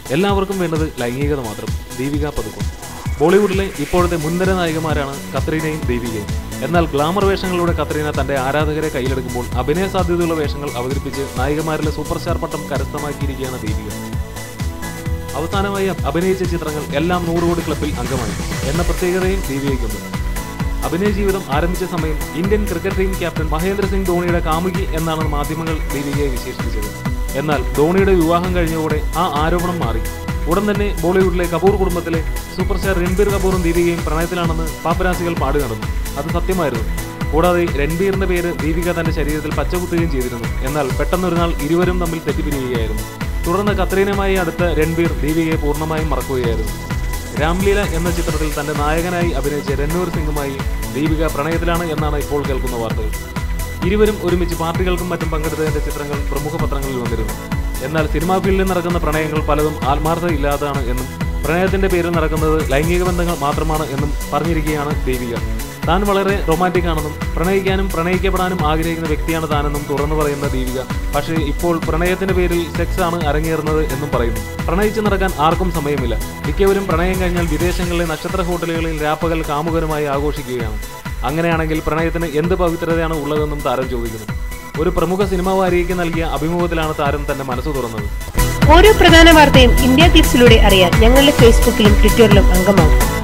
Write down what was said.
എല്ലാവർക്കും വേണ്ടത് ലൈംഗികത മാത്രം ദീപിക പതുക്കോൺ ബോളിവുഡിലെ ഇപ്പോഴത്തെ മുൻനിര നായികമാരാണ് കത്രീനയും ദീപികയും എന്നാൽ ഗ്ലാമർ വേഷങ്ങളിലൂടെ കത്രീന തന്റെ ആരാധകരെ കയ്യിലെടുക്കുമ്പോൾ അഭിനയ സാധ്യതയുള്ള വേഷങ്ങൾ അവതരിപ്പിച്ച് നായികമാരിലെ സൂപ്പർ സ്റ്റാർ പട്ടം കരസ്ഥമാക്കിയിരിക്കുകയാണ് ദീപിക അവസാനമായി അഭിനയിച്ച ചിത്രങ്ങൾ എല്ലാം നൂറ് കോടി ക്ലബിൽ അംഗമായി എന്ന പ്രത്യേകതയും ദീപികയ്ക്കുണ്ട് അഭിനയ ജീവിതം ആരംഭിച്ച സമയം Indian cricket team captain Mahendra Singh ധോണിയുടെ കാമുകി എന്നാണ് മാധ്യമങ്ങൾ ദീപികയെ വിശേഷിപ്പിച്ചത് എന്നാൽ ധോണിയുടെ വിവാഹം കഴിഞ്ഞതോടെ ആ ആരോപണം മാറി ഉടൻ തന്നെ ബോളിവുഡിലെ കപൂർ കുടുംബത്തിലെ സൂപ്പർ സ്റ്റാർ രൺബീർ കപൂറും ദീപികയും പ്രണയത്തിലാണെന്ന് പാപ്പരാസികൾ പാടി നടന്നു അത് സത്യമായിരുന്നു കൂടാതെ രൺബീറിന്റെ പേര് ദീപിക തന്റെ ശരീരത്തിൽ പച്ചകുത്തുകയും ചെയ്തിരുന്നു എന്നാൽ പെട്ടെന്നൊരു നാൾ ഇരുവരും തമ്മിൽ തെറ്റിപ്പിരിയുകയായിരുന്നു തുടർന്ന് കത്രീനുമായി അടുത്ത രൺബീർ ദീപികയെ പൂർണ്ണമായും മറക്കുകയായിരുന്നു രാംലീല എന്ന ചിത്രത്തിൽ തന്റെ നായകനായി അഭിനയിച്ച രൺവീർ സിംഗുമായി ദീപിക പ്രണയത്തിലാണ് എന്നാണ് ഇപ്പോൾ കേൾക്കുന്ന വാർത്തകൾ ഇരുവരും ഒരുമിച്ച് പാർട്ടികൾക്കും മറ്റും പങ്കെടുത്തതിന്റെ ചിത്രങ്ങൾ പ്രമുഖ പത്രങ്ങളിൽ വന്നിരുന്നു എന്നാൽ സിനിമാ ഫീൽഡിൽ നടക്കുന്ന പ്രണയങ്ങൾ പലതും ആത്മാർത്ഥത ഇല്ലാത്തതാണ് എന്നും പ്രണയത്തിന്റെ പേരിൽ നടക്കുന്നത് ലൈംഗിക ബന്ധങ്ങൾ മാത്രമാണ് എന്നും പറഞ്ഞിരിക്കുകയാണ് ദീപിക താൻ വളരെ റൊമാൻറ്റിക് ആണെന്നും പ്രണയിക്കാനും പ്രണയിക്കപ്പെടാനും ആഗ്രഹിക്കുന്ന വ്യക്തിയാണ് താനെന്നും തുറന്നു പറയുന്ന ദീപിക പക്ഷേ ഇപ്പോൾ പ്രണയത്തിന്റെ പേരിൽ സെക്സ് ആണ് അരങ്ങേറുന്നത് എന്നും പറയുന്നു പ്രണയിച്ചു നടക്കാൻ ആർക്കും സമയമില്ല മിക്കവരും പ്രണയം കഴിഞ്ഞാൽ വിദേശങ്ങളിലെ നക്ഷത്ര ഹോട്ടലുകളിൽ രാപ്പകൽ കാമുകരുമായി ആഘോഷിക്കുകയാണ് അങ്ങനെയാണെങ്കിൽ പ്രണയത്തിന് എന്ത് പവിത്രതയാണ് ഉള്ളതെന്നും താരം ചോദിക്കുന്നു ഒരു പ്രമുഖ സിനിമാ വാരികയ്ക്ക് നൽകിയ അഭിമുഖത്തിലാണ് താരം തന്റെ മനസ്സ് തുറന്നത് ഓരോ പ്രധാന വാർത്തയും ഇന്ത്യ ക്ലിക്സിലൂടെ അറിയാൻ ഞങ്ങളുടെ ഫേസ്ബുക്കിലും ട്വിറ്ററിലും അംഗമാകും